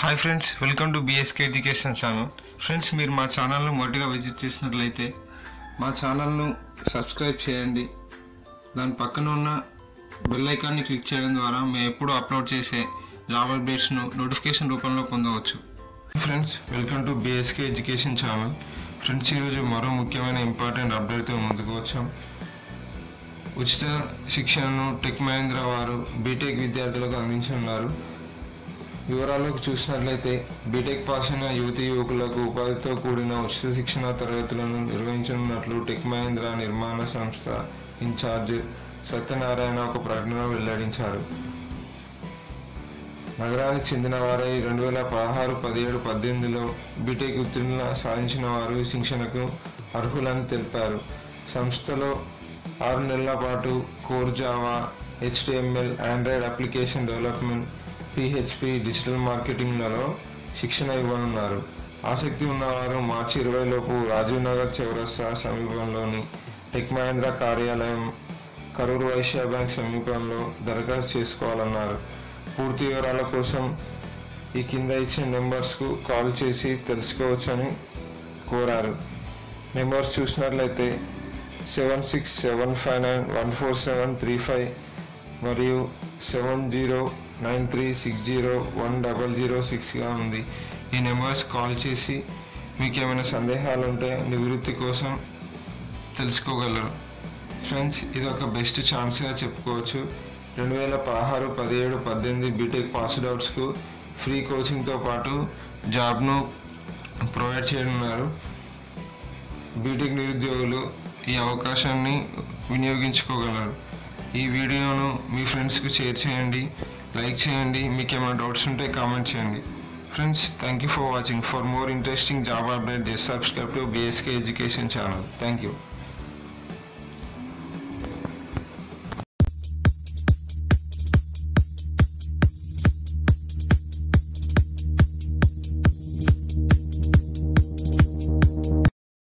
hi friends welcome to BSK education channel friends మీరు మా ఛానల్ను మొదటిగా విజిట్ చేసినట్లయితే మా ఛానల్ను సబ్స్క్రైబ్ చేయండి దాని పక్కన ఉన్న బెల్ ఐకాన్ని క్లిక్ చేయడం ద్వారా మేము ఎప్పుడు అప్లోడ్ చేసే జాబ్ అప్డేట్స్ను నోటిఫికేషన్ రూపంలో పొందవచ్చు friends welcome to BSK education channel friends ఈరోజు మరో ముఖ్యమైన ఇంపార్టెంట్ అప్డేట్తో ముందుకు వచ్చాం ఉచిత శిక్షణను టెక్ మహేంద్ర వారు బీటెక్ విద్యార్థులకు అందించనున్నారు వివరాల్లోకి చూసినట్లయితే బీటెక్ పాస్ అయిన యువతి యువకులకు ఉపాధితో కూడిన ఉచిత శిక్షణ తరగతులను నిర్వహించనున్నట్లు టెక్ మహేంద్ర నిర్మాణ సంస్థ ఇన్ఛార్జ్ సత్యనారాయణ ఒక ప్రకటన వెల్లడించారు నగరానికి చెందిన వారై రెండు వేల పదహారు పదిహేడు పద్దెనిమిదిలో బీటెక్ ఉత్తీర్ణ సాధించిన వారు ఈ శిక్షణకు అర్హులని తెలిపారు సంస్థలో ఆరు నెలల పాటు core Java HTML Android application development PHP digital మార్కెటింగ్లలో శిక్షణ ఇవ్వనున్నారు ఆసక్తి ఉన్నవారు మార్చి ఇరవై లోపు రాజీవ్ నగర్ చౌరస్తా సమీపంలోని టెక్ మహేంద్ర కార్యాలయం కరూర్ వైశ్య బ్యాంక్ సమీపంలో దరఖాస్తు చేసుకోవాలన్నారు పూర్తి వివరాల కోసం ఈ కింద ఇచ్చిన నెంబర్స్కు కాల్ చేసి తెలుసుకోవచ్చని కోరారు నెంబర్స్ చూసినట్లయితే seven six seven five nine one four seven three five మరియు seven zero nine three six zero one double zero సిక్స్గా ఉంది ఈ నెంబర్స్ కాల్ చేసి మీకు ఏమైనా సందేహాలు ఉంటే నివృత్తి కోసం తెలుసుకోగలరు ఫ్రెండ్స్ ఇది ఒక బెస్ట్ ఛాన్స్గా చెప్పుకోవచ్చు రెండు వేల పదహారు పదిహేడు పద్దెనిమిది బీటెక్ పాస్డ్ అవుట్స్కు ఫ్రీ కోచింగ్తో పాటు జాబ్ను ప్రొవైడ్ చేయనున్నారు బీటెక్ నిరుద్యోగులు ఈ అవకాశాన్ని వినియోగించుకోగలరు ఈ వీడియోను మీ ఫ్రెండ్స్కి షేర్ చేయండి లైక్ చేయండి మీకు ఏమైనా డౌట్స్ ఉంటే కామెంట్ చేయండి friends thank you for watching for more interesting job update just subscribe to BSK education channel thank you